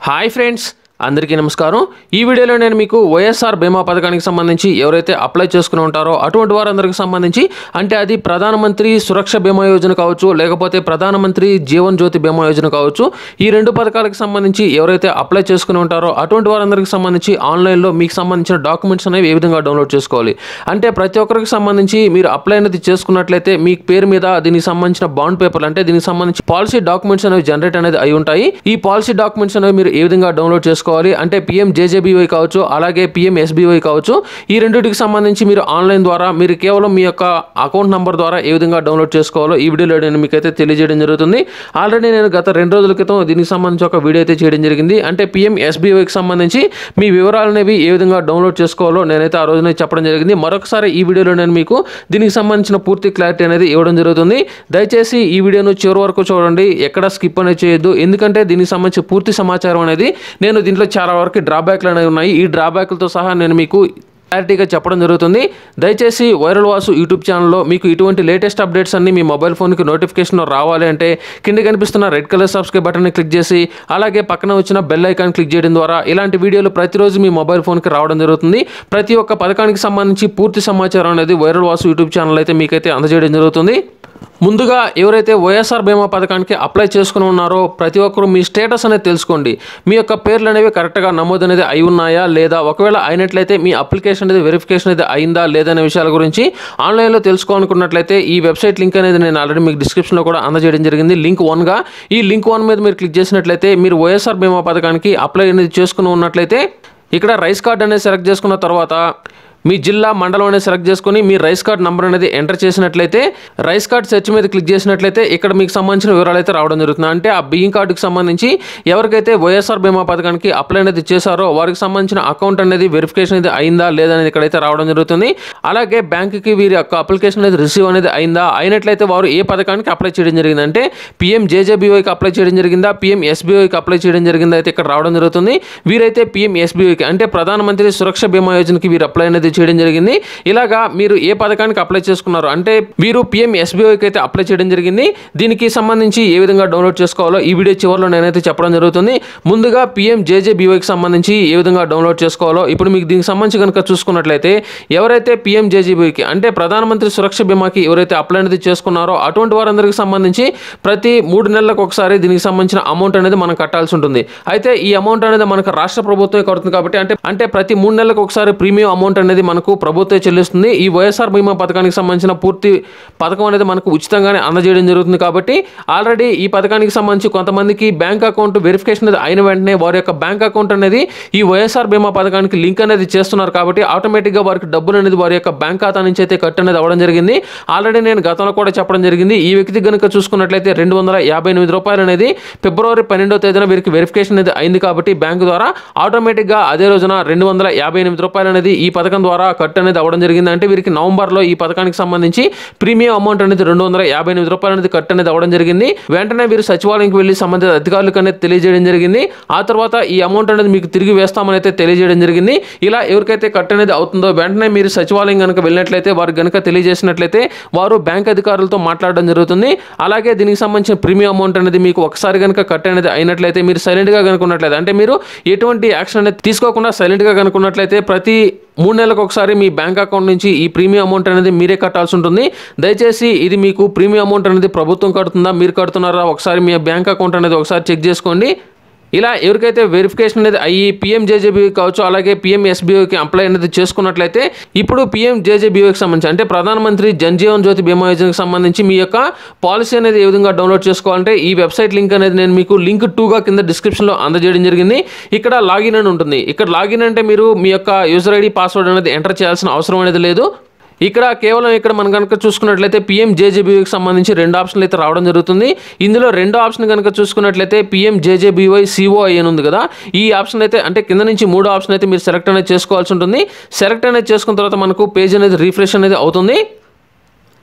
hi friends అందరికీ నమస్కారం ఈ వీడియోలో నేను మీకు వైఎస్ఆర్ బీమా పథకానికి సంబంధించి ఎవరైతే అప్లై చేసుకుని ఉంటారో అటువంటి వారందరికి సంబంధించి అంటే అది ప్రధానమంత్రి సురక్ష బీమా యోజన కావచ్చు లేకపోతే ప్రధానమంత్రి జీవన్ జ్యోతి బీమా యోజన కావచ్చు ఈ రెండు పథకాలకు సంబంధించి ఎవరైతే అప్లై చేసుకుని ఉంటారో అటువంటి వారందరికి సంబంధించి ఆన్లైన్లో మీకు సంబంధించిన డాక్యుమెంట్స్ అనేవి ఏ విధంగా డౌన్లోడ్ చేసుకోవాలి అంటే ప్రతి ఒక్కరికి సంబంధించి మీరు అప్లై అనేది చేసుకున్నట్లయితే మీ పేరు మీద దీనికి సంబంధించిన బాండ్ పేపర్లు అంటే దీనికి సంబంధించి పాలసీ డాక్యుమెంట్స్ అనేవి జనరేట్ అనేది అయి ఉంటాయి ఈ పాలసీ డాక్యుమెంట్స్ అనేవి మీరు ఏ విధంగా డౌన్లోడ్ చేసుకోవాలి అంటే పిఎం జేజేబీవై కావచ్చు అలాగే పిఎం ఎస్బీవై కావచ్చు ఈ రెండింటికి సంబంధించి మీరు ఆన్లైన్ ద్వారా మీరు కేవలం మీ యొక్క అకౌంట్ నంబర్ ద్వారా ఏ విధంగా డౌన్లోడ్ చేసుకోవాలో ఈ వీడియోలో నేను మీకైతే తెలియజేయడం జరుగుతుంది ఆల్రెడీ నేను గత రెండు రోజుల క్రితం దీనికి సంబంధించి ఒక వీడియో అయితే చేయడం జరిగింది అంటే పిఎం ఎస్బీవైకి సంబంధించి మీ వివరాలు అనేవి ఏ విధంగా డౌన్లోడ్ చేసుకోవాలో నేనైతే ఆ రోజున చెప్పడం జరిగింది మరొకసారి ఈ వీడియోలో నేను మీకు దీనికి సంబంధించిన పూర్తి క్లారిటీ అనేది ఇవ్వడం జరుగుతుంది దయచేసి ఈ వీడియోను చివరి వరకు చూడండి ఎక్కడ స్కిప్ అనేది చేయొద్దు ఎందుకంటే దీనికి సంబంధించి పూర్తి సమాచారం అనేది నేను దీంట్లో చాలా వరకు డ్రాబ్యాక్లు అనేవి ఉన్నాయి ఈ డ్రాబ్యాక్లతో సహా నేను మీకు క్లారిటీగా చెప్పడం జరుగుతుంది దయచేసి వైరల్ వాసు యూట్యూబ్ ఛానల్లో మీకు ఇటువంటి లేటెస్ట్ అప్డేట్స్ అన్ని మీ మొబైల్ ఫోన్కి నోటిఫికేషన్ రావాలి అంటే కింద కనిపిస్తున్న రెడ్ కలర్ సబ్స్క్రైబ్ బటన్ని క్లిక్ చేసి అలాగే పక్కన వచ్చిన బెల్ ఐకాన్ క్లిక్ చేయడం ద్వారా ఇలాంటి వీడియోలు ప్రతిరోజు మీ మొబైల్ ఫోన్కి రావడం జరుగుతుంది ప్రతి ఒక్క పథకానికి సంబంధించి పూర్తి సమాచారం అనేది వైరల్ వాసు యూట్యూబ్ ఛానల్ అయితే మీకైతే అందజేయడం జరుగుతుంది ముందుగా ఎవరైతే వైఎస్ఆర్ బీమా పథకానికి అప్లై చేసుకుని ఉన్నారో ప్రతి ఒక్కరూ మీ స్టేటస్ అనేది తెలుసుకోండి మీ యొక్క పేర్లు అనేవి కరెక్ట్గా నమోదు అనేది అయి ఉన్నాయా లేదా ఒకవేళ అయినట్లయితే మీ అప్లికేషన్ అనేది వెరిఫికేషన్ అనేది అయిందా లేదనే విషయాల గురించి ఆన్లైన్లో తెలుసుకోవాలనుకున్నట్లయితే ఈ వెబ్సైట్ లింక్ అనేది నేను ఆల్రెడీ మీకు డిస్క్రిప్షన్లో కూడా అందజేయడం జరిగింది లింక్ వన్గా ఈ లింక్ వన్ మీద మీరు క్లిక్ చేసినట్లయితే మీరు వైఎస్ఆర్ బీమా పథకానికి అప్లై అనేది చేసుకుని ఉన్నట్లయితే ఇక్కడ రైస్ కార్డ్ అనేది సెలెక్ట్ చేసుకున్న తర్వాత మీ జిల్లా మండలం అనేది సెలెక్ట్ చేసుకుని మీ రైస్ కార్డ్ నంబర్ అనేది ఎంటర్ చేసినట్లయితే రైస్ కార్డ్ సెర్చ్ మీద క్లిక్ చేసినట్లయితే ఇక్కడ మీకు సంబంధించిన వివరాలు అయితే రావడం జరుగుతుంది అంటే ఆ బియ్యం కార్డుకి సంబంధించి ఎవరికైతే వైఎస్ఆర్ బీమా పథకానికి అప్లై అనేది చేశారో వారికి సంబంధించిన అకౌంట్ అనేది వెరిఫికేషన్ అనేది అయిందా లేదనేది ఇక్కడైతే రావడం జరుగుతుంది అలాగే బ్యాంకుకి వీరి యొక్క అప్లికేషన్ అనేది రిసీవ్ అనేది అయిందా అయినట్లయితే వారు ఏ పథకానికి అప్లై చేయడం జరిగింది అంటే పిఎం జేజేబీవైకి అప్లై చేయడం జరిగిందా పిఎం ఎస్బీఐకి అప్లై చేయడం జరిగిందా అయితే ఇక్కడ రావడం జరుగుతుంది వీరైతే పిఎం ఎస్బీఐకి అంటే ప్రధానమంత్రి సురక్ష బీమా యోజనకి వీరు అప్లై అనేది చేయడం జరిగింది ఇలాగా మీరు ఏ పథకానికి అప్లై చేసుకున్నారు అంటే వీరు పిఎం ఎస్బీఐకి అయితే అప్లై చేయడం జరిగింది దీనికి సంబంధించి ఏ విధంగా డౌన్లోడ్ చేసుకోవాలో ఈ వీడియో చివరిలో నేనైతే చెప్పడం జరుగుతుంది ముందుగా పిఎం జేజేబీవైకి సంబంధించి ఏ విధంగా డౌన్లోడ్ చేసుకోవాలో ఇప్పుడు మీకు దీనికి సంబంధించి కనుక చూసుకున్నట్లయితే ఎవరైతే పిఎం జేజేబీకి అంటే ప్రధానమంత్రి సురక్ష బీమాకి ఎవరైతే అప్లై అనేది చేసుకున్నారో అటువంటి వారందరికీ సంబంధించి ప్రతి మూడు నెలలకు ఒకసారి దీనికి సంబంధించిన అమౌంట్ అనేది మనం కట్టాల్సి ఉంటుంది అయితే ఈ అమౌంట్ అనేది మనకు రాష్ట్ర ప్రభుత్వమే కడుతుంది కాబట్టి అంటే అంటే ప్రతి మూడు నెలలకు ఒకసారి ప్రీమియం అమౌంట్ అనేది మనకు ప్రభుత్వం చెల్లిస్తుంది ఈ వైఎస్ఆర్ బీమా పథకానికి సంబంధించిన పూర్తి పథకం అనేది మనకు ఉచితంగానే అందజేయడం జరుగుతుంది కాబట్టి ఆల్రెడీ ఈ పథకానికి సంబంధించి కొంతమందికి బ్యాంక్ అకౌంట్ వెరిఫికేషన్ అనేది అయిన వెంటనే వారి యొక్క బ్యాంక్ అకౌంట్ అనేది ఈ వైఎస్ఆర్ బీమా పథకానికి లింక్ అనేది చేస్తున్నారు కాబట్టి ఆటోమేటిక్గా వారికి డబ్బులు అనేది వారి యొక్క బ్యాంక్ ఖాతా నుంచి అయితే కట్ అనేది అవ్వడం జరిగింది ఆల్రెడీ నేను గతంలో కూడా చెప్పడం జరిగింది ఈ వ్యక్తి కనుక చూసుకున్నట్లయితే రెండు వందల యాభై ఎనిమిది రూపాయలు అనేది ఫిబ్రవరి పన్నెండో తేదీన వీరికి వెరిఫికేషన్ అనేది అయింది కాబట్టి బ్యాంకు ద్వారా ఆటోమేటిక్గా అదే రోజున రెండు వందల యాభై ఎనిమిది రూపాయలు అనేది ఈ పథకం ద్వారా కట్ అనేది అవ్వడం జరిగింది అంటే వీరికి నవంబర్లో ఈ పథకానికి సంబంధించి ప్రీమియం అమౌంట్ అనేది రెండు వందల యాభై ఎనిమిది రూపాయలు అనేది కట్ అనేది అవ్వడం జరిగింది వెంటనే వీరు సచివాలయంకి వెళ్ళి సంబంధిత అధికారులకు అనేది తెలియజేయడం జరిగింది ఆ తర్వాత ఈ అమౌంట్ అనేది మీకు తిరిగి వేస్తామని అయితే తెలియజేయడం జరిగింది ఇలా ఎవరికైతే కట్ అనేది అవుతుందో వెంటనే మీరు సచివాలయం కనుక వెళ్ళినట్లయితే వారికి కనుక తెలియజేసినట్లయితే వారు బ్యాంక్ అధికారులతో మాట్లాడడం జరుగుతుంది అలాగే దీనికి సంబంధించిన ప్రీమియం అమౌంట్ అనేది మీకు ఒకసారి కనుక కట్ అనేది అయినట్లయితే మీరు సైలెంట్గా కనుకున్నట్లయితే అంటే మీరు ఎటువంటి యాక్షన్ అనేది తీసుకోకుండా సైలెంట్గా కనుకున్నట్లయితే ప్రతి మూడు నెలలకు ఒకసారి మీ బ్యాంక్ అకౌంట్ నుంచి ఈ ప్రీమియం అమౌంట్ అనేది మీరే కట్టాల్సి ఉంటుంది దయచేసి ఇది మీకు ప్రీమియం అమౌంట్ అనేది ప్రభుత్వం కడుతుందా మీరు కడుతున్నారా ఒకసారి మీ బ్యాంక్ అకౌంట్ అనేది ఒకసారి చెక్ చేసుకోండి ఇలా ఎవరికైతే వెరిఫికేషన్ అనేది అయ్యి పిఎం జేజేబీ కావచ్చు అలాగే పిఎం ఎస్బీఓకి అప్లై అనేది చేసుకున్నట్లయితే ఇప్పుడు పిఎం జేజేబీఓకి సంబంధించి అంటే ప్రధానమంత్రి జన్ జీవన్ జ్యోతి బీమా యోజనకి సంబంధించి మీ యొక్క పాలసీ అనేది ఏ విధంగా డౌన్లోడ్ చేసుకోవాలంటే ఈ వెబ్సైట్ లింక్ అనేది నేను మీకు లింక్ టూగా కింద డిస్క్రిప్షన్లో అందజేయడం జరిగింది ఇక్కడ లాగిన్ అని ఉంటుంది ఇక్కడ లాగిన్ అంటే మీరు మీ యొక్క యూజర్ ఐడి పాస్వర్డ్ అనేది ఎంటర్ చేయాల్సిన అవసరం అనేది లేదు ఇక్కడ కేవలం ఇక్కడ మనం కనుక చూసుకున్నట్లయితే పిఎం జేజేబీవైకి సంబంధించి రెండు ఆప్షన్లు అయితే రావడం జరుగుతుంది ఇందులో రెండో ఆప్షన్ కనుక చూసుకున్నట్లయితే పిఎం జేజేబీవై సిఓఐ అని ఉంది కదా ఈ ఆప్షన్ అయితే అంటే కింద నుంచి మూడో ఆప్షన్ అయితే మీరు సెలెక్ట్ అనేది చేసుకోవాల్సి ఉంటుంది సెలెక్ట్ అనేది చేసుకున్న తర్వాత మనకు పేజ్ అనేది రీఫ్రెష్ అనేది అవుతుంది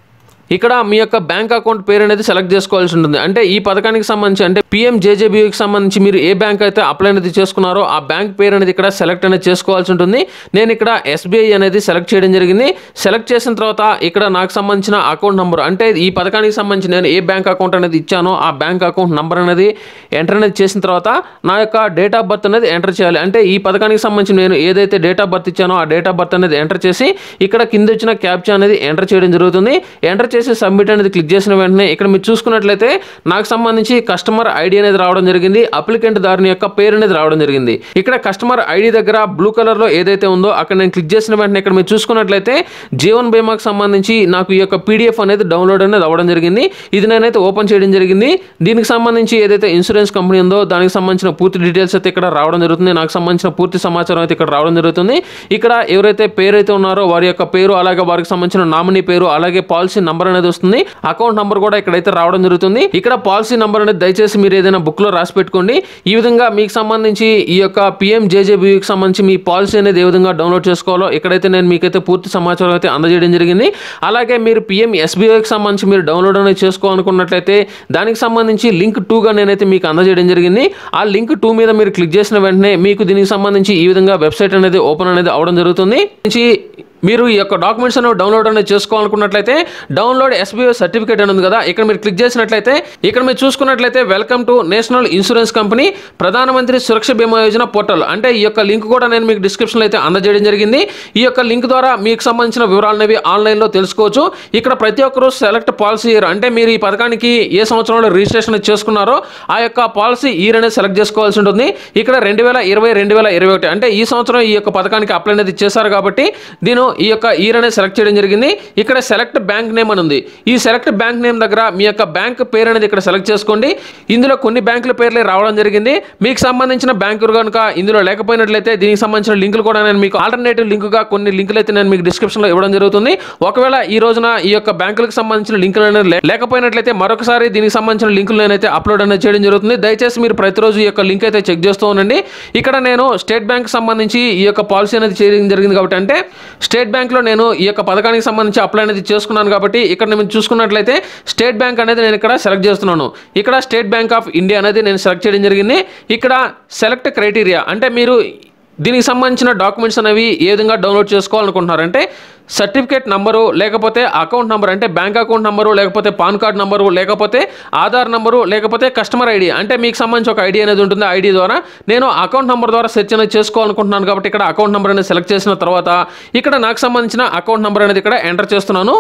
ఇక్కడ మీ యొక్క బ్యాంక్ అకౌంట్ పేరు అనేది సెలెక్ట్ చేసుకోవాల్సి ఉంటుంది అంటే ఈ పథకానికి సంబంధించి అంటే పిఎం జేజేబీకి సంబంధించి మీరు ఏ బ్యాంక్ అయితే అప్లై అనేది చేసుకున్నారో ఆ బ్యాంక్ పేరు అనేది ఇక్కడ సెలెక్ట్ అనేది చేసుకోవాల్సి ఉంటుంది నేను ఇక్కడ ఎస్బీఐ అనేది సెలెక్ట్ చేయడం జరిగింది సెలెక్ట్ చేసిన తర్వాత ఇక్కడ నాకు సంబంధించిన అకౌంట్ నెంబర్ అంటే ఈ పథకానికి సంబంధించి నేను ఏ బ్యాంక్ అకౌంట్ అనేది ఇచ్చానో ఆ బ్యాంక్ అకౌంట్ నెంబర్ అనేది ఎంటర్ అనేది చేసిన తర్వాత నా యొక్క డేట్ ఆఫ్ బర్త్ అనేది ఎంటర్ చేయాలి అంటే ఈ పథకానికి సంబంధించి నేను ఏదైతే డేట్ ఆఫ్ బర్త్ ఇచ్చానో ఆ డేట్ ఆఫ్ బర్త్ అనేది ఎంటర్ చేసి ఇక్కడ కింద వచ్చిన క్యాప్చా అనేది ఎంటర్ చేయడం జరుగుతుంది ఎంటర్ చేసి సబ్మిట్ అనేది క్లిక్ చేసిన వెంటనే ఇక్కడ మీరు చూసుకున్నట్లయితే నాకు సంబంధించి కస్టమర్ ఐడి అనేది రావడం జరిగింది అప్లికెంట్ దారుని యొక్క పేరు అనేది రావడం జరిగింది ఇక్కడ కస్టమర్ ఐడి దగ్గర బ్లూ కలర్ లో ఏదైతే ఉందో అక్కడ నేను క్లిక్ చేసిన వెంటనే ఇక్కడ మీరు చూసుకున్నట్లయితే జీవన్ బీమాకి సంబంధించి నాకు ఈ యొక్క పీడిఎఫ్ అనేది డౌన్లోడ్ అనేది అవ్వడం జరిగింది ఇది నేనైతే ఓపెన్ చేయడం జరిగింది దీనికి సంబంధించి ఏదైతే ఇన్సూరెన్స్ కంపెనీ ఉందో దానికి సంబంధించిన పూర్తి డీటెయిల్స్ అయితే ఇక్కడ రావడం జరుగుతుంది నాకు సంబంధించిన పూర్తి సమాచారం అయితే ఇక్కడ రావడం జరుగుతుంది ఇక్కడ ఎవరైతే పేరు అయితే ఉన్నారో వారి యొక్క పేరు అలాగే వారికి సంబంధించిన నామినీ పేరు అలాగే పాలసీ నంబర్ అనేది వస్తుంది అకౌంట్ నంబర్ కూడా ఇక్కడైతే రావడం జరుగుతుంది ఇక్కడ పాలసీ నంబర్ అనేది దయచేసి మీరు ఏదైనా బుక్ లో రాసి పెట్టుకోండి ఈ విధంగా మీకు సంబంధించి ఈ యొక్క పిఎం జేజేబీకి సంబంధించి మీ పాలసీ అనేది ఏ విధంగా డౌన్లోడ్ చేసుకోవాలో ఇక్కడైతే నేను మీకైతే పూర్తి సమాచారం అయితే అందజేయడం జరిగింది అలాగే మీరు పిఎం ఎస్బీఐకి సంబంధించి మీరు డౌన్లోడ్ అనేది చేసుకోవాలనుకున్నట్లయితే దానికి సంబంధించి లింక్ టూగా నేనైతే మీకు అందజేయడం జరిగింది ఆ లింక్ టూ మీద మీరు క్లిక్ చేసిన వెంటనే మీకు దీనికి సంబంధించి ఈ విధంగా వెబ్సైట్ అనేది ఓపెన్ అనేది అవడం జరుగుతుంది నుంచి మీరు ఈ యొక్క డాక్యుమెంట్స్ అనేవి డౌన్లోడ్ అనేది చేసుకోవాలనుకున్నట్లయితే డౌన్లోడ్ ఎస్బీఐ సర్టిఫికేట్ అని ఉంది కదా ఇక్కడ మీరు క్లిక్ చేసినట్లయితే ఇక్కడ మీరు చూసుకున్నట్లయితే welcome to National Insurance Company Pradhanmantri Suraksha బీమా యోజన పోర్టల్ అంటే ఈ యొక్క లింక్ కూడా నేను మీకు డిస్క్రిప్షన్లో అయితే అందజేయడం జరిగింది ఈ యొక్క లింక్ ద్వారా మీకు సంబంధించిన వివరాలు అనేవి ఆన్లైన్లో తెలుసుకోవచ్చు ఇక్కడ ప్రతి ఒక్కరూ సెలెక్ట్ పాలసీ ఇయర్ అంటే మీరు ఈ పథకానికి ఏ సంవత్సరంలో రిజిస్ట్రేషన్ చేసుకున్నారో ఆ యొక్క పాలసీ ఇయర్ అనేది సెలెక్ట్ చేసుకోవాల్సి ఉంటుంది ఇక్కడ రెండు వేల ఇరవై రెండు వేల ఇరవై ఒకటి అంటే ఈ సంవత్సరం ఈ యొక్క పథకానికి అప్లై అనేది చేశారు కాబట్టి దీని ఈ యొక్క ఇయర్ అనేది సెలెక్ట్ చేయడం జరిగింది ఇక్కడ సెలెక్ట్ బ్యాంక్ నేమ్ అని ఉంది ఈ సెలెక్ట్ బ్యాంక్ నేమ్ దగ్గర మీ యొక్క బ్యాంక్ పేరు అనేది ఇక్కడ సెలెక్ట్ చేసుకోండి ఇందులో కొన్ని బ్యాంకుల పేర్లే రావడం జరిగింది మీకు సంబంధించిన బ్యాంకులు కనుక ఇందులో లేకపోయినట్లయితే దీనికి సంబంధించిన లింకులు కూడా నేను మీకు ఆల్టర్నేటివ్ లింకుగా కొన్ని లింకులు అయితే నేను మీకు డిస్క్రిప్షన్లో ఇవ్వడం జరుగుతుంది ఒకవేళ ఈ రోజున ఈ యొక్క బ్యాంకులకు సంబంధించిన లింకులు అనేది లే- లేకపోయినట్లయితే మరొకసారి దీనికి సంబంధించిన లింకులు నేనైతే అప్లోడ్ అనేది చేయడం జరుగుతుంది దయచేసి మీరు ప్రతిరోజు ఈ యొక్క లింక్ అయితే చెక్ చేస్తూ ఉండండి ఇక్కడ నేను స్టేట్ బ్యాంక్ సంబంధించి ఈ యొక్క పాలసీ అనేది చేయడం జరిగింది కాబట్టి అంటే స్టేట్ బ్యాంక్లో నేను ఈ యొక్క పథకానికి సంబంధించి అప్లై అనేది చేసుకున్నాను కాబట్టి ఇక్కడ నేను చూసుకున్నట్లయితే స్టేట్ బ్యాంక్ అనేది నేను ఇక్కడ సెలెక్ట్ చేస్తున్నాను ఇక్కడ స్టేట్ బ్యాంక్ ఆఫ్ ఇండియా అనేది నేను సెలెక్ట్ చేయడం జరిగింది ఇక్కడ సెలెక్ట్ క్రైటీరియా అంటే మీరు దీనికి సంబంధించిన డాక్యుమెంట్స్ అనేవి ఏ విధంగా డౌన్లోడ్ చేసుకోవాలనుకుంటున్నారంటే సర్టిఫికేట్ నంబరు లేకపోతే అకౌంట్ నంబర్ అంటే బ్యాంక్ అకౌంట్ నంబరు లేకపోతే పాన్ కార్డ్ నంబరు లేకపోతే ఆధార్ నంబరు లేకపోతే కస్టమర్ ఐడి అంటే మీకు సంబంధించి ఒక ఐడి అనేది ఉంటుంది ఐడి ద్వారా నేను అకౌంట్ నంబర్ ద్వారా సెర్చ్ అనేది చేసుకోవాలనుకుంటున్నాను కాబట్టి ఇక్కడ అకౌంట్ నంబర్ అనేది సెలెక్ట్ చేసిన తర్వాత ఇక్కడ నాకు సంబంధించిన అకౌంట్ నంబర్ అనేది ఇక్కడ ఎంటర్ చేస్తున్నాను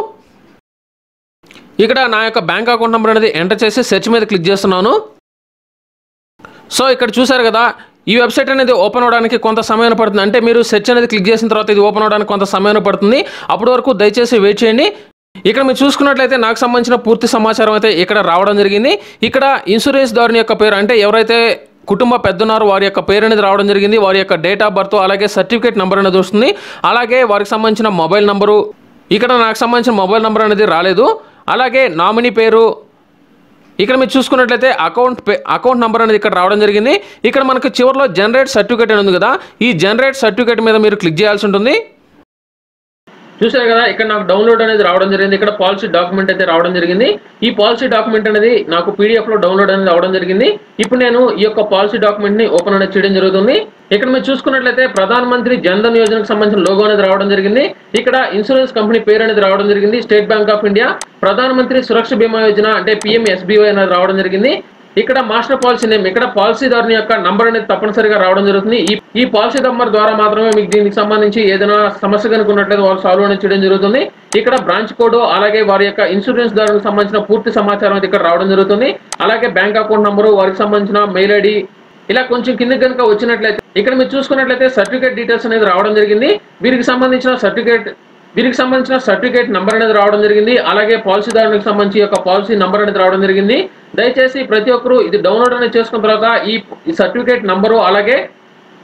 ఇక్కడ నా యొక్క బ్యాంక్ అకౌంట్ నెంబర్ అనేది ఎంటర్ చేసి సెర్చ్ మీద క్లిక్ చేస్తున్నాను సో ఇక్కడ చూసారు కదా ఈ వెబ్సైట్ అనేది ఓపెన్ అవడానికి కొంత సమయం పడుతుంది అంటే మీరు సెర్చ్ అనేది క్లిక్ చేసిన తర్వాత ఇది ఓపెన్ అవడానికి కొంత సమయం పడుతుంది అప్పటి వరకు దయచేసి వెయిట్ చేయండి ఇక్కడ మీరు చూసుకున్నట్లయితే నాకు సంబంధించిన పూర్తి సమాచారం అయితే ఇక్కడ రావడం జరిగింది ఇక్కడ ఇన్సూరెన్స్ దారుని యొక్క పేరు అంటే ఎవరైతే కుటుంబ పెద్దన్నారు వారి యొక్క పేరు అనేది రావడం జరిగింది వారి యొక్క డేట్ ఆఫ్ బర్త్ అలాగే సర్టిఫికేట్ నెంబర్ అనేది వస్తుంది అలాగే వారికి సంబంధించిన మొబైల్ నంబరు ఇక్కడ నాకు సంబంధించిన మొబైల్ నెంబర్ అనేది రాలేదు అలాగే నామినీ పేరు ఇక్కడ మీరు చూసుకున్నట్లయితే అకౌంట్ పే అకౌంట్ నెంబర్ అనేది ఇక్కడ రావడం జరిగింది ఇక్కడ మనకు చివరిలో జనరేట్ సర్టిఫికేట్ అని ఉంది కదా ఈ జనరేట్ సర్టిఫికేట్ మీద మీరు క్లిక్ చేయాల్సి ఉంటుంది చూసారు కదా ఇక్కడ నాకు డౌన్లోడ్ అనేది రావడం జరిగింది ఇక్కడ పాలసీ డాక్యుమెంట్ అయితే రావడం జరిగింది ఈ పాలసీ డాక్యుమెంట్ అనేది నాకు పీడిఎఫ్ లో డౌన్లోడ్ అనేది రావడం జరిగింది ఇప్పుడు నేను ఈ యొక్క పాలసీ డాక్యుమెంట్ ని ఓపెన్ అనేది చేయడం జరుగుతుంది ఇక్కడ మీరు చూసుకున్నట్లయితే ప్రధాన మంత్రి జన్ధన్ యోజనకు సంబంధించిన లోగో అనేది రావడం జరిగింది ఇక్కడ ఇన్సూరెన్స్ కంపెనీ పేరు అనేది రావడం జరిగింది స్టేట్ బ్యాంక్ ఆఫ్ ఇండియా ప్రధాన మంత్రి సురక్ష బీమా యోజన అంటే పిఎం ఎస్బీఐ అనేది రావడం జరిగింది ఇక్కడ మాస్టర్ పాలసీ నేమ్ ఇక్కడ పాలసీదారుని యొక్క నంబర్ అనేది తప్పనిసరిగా రావడం జరుగుతుంది ఈ ఈ పాలసీ నంబర్ ద్వారా మాత్రమే మీకు దీనికి సంబంధించి ఏదైనా సమస్య కనుక ఉన్నట్లయితే వాళ్ళు సాల్వ్ అనేది చేయడం జరుగుతుంది ఇక్కడ బ్రాంచ్ కోడ్ అలాగే వారి యొక్క ఇన్సూరెన్స్ దారులకు సంబంధించిన పూర్తి సమాచారం అయితే ఇక్కడ రావడం జరుగుతుంది అలాగే బ్యాంక్ అకౌంట్ నంబరు వారికి సంబంధించిన మెయిల్ ఐడి ఇలా కొంచెం కింద కనుక వచ్చినట్లయితే ఇక్కడ మీరు చూసుకున్నట్లయితే సర్టిఫికేట్ డీటెయిల్స్ అనేది రావడం జరిగింది వీరికి సంబంధించిన సర్టిఫికేట్ వీరికి సంబంధించిన సర్టిఫికేట్ నంబర్ అనేది రావడం జరిగింది అలాగే పాలసీదారునికి సంబంధించి యొక్క పాలసీ నంబర్ అనేది రావడం జరిగింది దయచేసి ప్రతి ఒక్కరూ ఇది డౌన్లోడ్ అనేది చేసుకున్న తర్వాత ఈ ఈ సర్టిఫికేట్ నంబరు అలాగే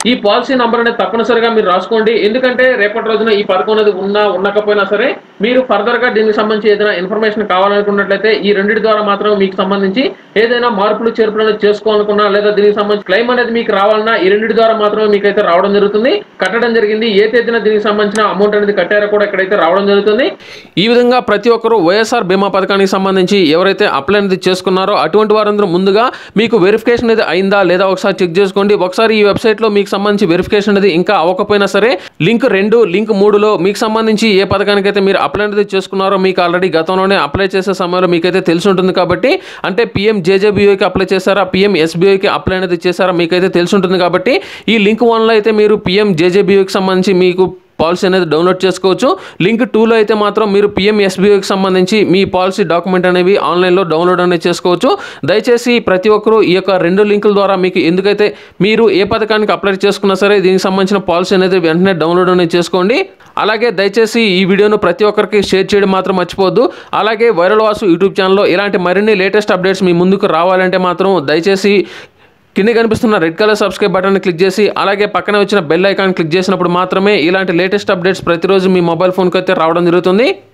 ఈ పాలసీ నంబర్ అనేది తప్పనిసరిగా మీరు రాసుకోండి ఎందుకంటే రేపటి రోజున ఈ పథకం అనేది ఉన్నా ఉండకపోయినా సరే మీరు ఫర్దర్ గా దీనికి సంబంధించి ఏదైనా ఇన్ఫర్మేషన్ కావాలనుకున్నట్లయితే ఈ రెండింటి ద్వారా మాత్రం మీకు సంబంధించి ఏదైనా మార్పులు చేర్పులు అనేది చేసుకోవాలనుకున్నా లేదా దీనికి సంబంధించి క్లెయిమ్ అనేది మీకు రావాలన్నా ఈ రెండింటి ద్వారా మాత్రమే మీకు అయితే రావడం జరుగుతుంది కట్టడం జరిగింది ఏ తేదీన దీనికి సంబంధించిన అమౌంట్ అనేది కట్టారో కూడా ఇక్కడైతే రావడం జరుగుతుంది ఈ విధంగా ప్రతి ఒక్కరు వైఎస్ఆర్ బీమా పథకానికి సంబంధించి ఎవరైతే అప్లై అనేది చేసుకున్నారో అటువంటి వారందరూ ముందుగా మీకు వెరిఫికేషన్ అనేది అయిందా లేదా ఒకసారి చెక్ చేసుకోండి ఒకసారి ఈ వెబ్సైట్ లో మీకు సంబంధించి వెరిఫికేషన్ అనేది ఇంకా అవ్వకపోయినా సరే లింక్ రెండు లింక్ మూడులో మీకు సంబంధించి ఏ పథకానికి అయితే మీరు అప్లై అనేది చేసుకున్నారో మీకు ఆల్రెడీ గతంలోనే అప్లై చేసే సమయంలో మీకైతే తెలిసి ఉంటుంది కాబట్టి అంటే పిఎం జేజేబీఓకి అప్లై చేశారా పిఎం ఎస్బీఐకి అప్లై అనేది చేశారా మీకైతే తెలిసి ఉంటుంది కాబట్టి ఈ లింక్ వన్లో అయితే మీరు పిఎం జేజేబీఓకి సంబంధించి మీకు పాలసీ అనేది డౌన్లోడ్ చేసుకోవచ్చు లింక్ టూలో అయితే మాత్రం మీరు పిఎంఎస్బీకి సంబంధించి మీ పాలసీ డాక్యుమెంట్ అనేవి ఆన్లైన్లో డౌన్లోడ్ అనేది చేసుకోవచ్చు దయచేసి ప్రతి ఒక్కరూ ఈ యొక్క రెండు లింకుల ద్వారా మీకు ఎందుకైతే మీరు ఏ పథకానికి అప్లై చేసుకున్నా సరే దీనికి సంబంధించిన పాలసీ అనేది వెంటనే డౌన్లోడ్ అనేది చేసుకోండి అలాగే దయచేసి ఈ వీడియోను ప్రతి ఒక్కరికి షేర్ చేయడం మాత్రం మర్చిపోవద్దు అలాగే వైరల్ వాసు యూట్యూబ్ ఛానల్లో ఇలాంటి మరిన్ని లేటెస్ట్ అప్డేట్స్ మీ ముందుకు రావాలంటే మాత్రం దయచేసి కింద కనిపిస్తున్న red colour subscribe button click చేసి అలాగే పక్కన వచ్చిన బెల్ ఐకాన్ క్లిక్ చేసినప్పుడు మాత్రమే ఇలాంటి లేటెస్ట్ అప్డేట్స్ ప్రతిరోజు మీ మొబైల్ ఫోన్కి అయితే రావడం జరుగుతుంది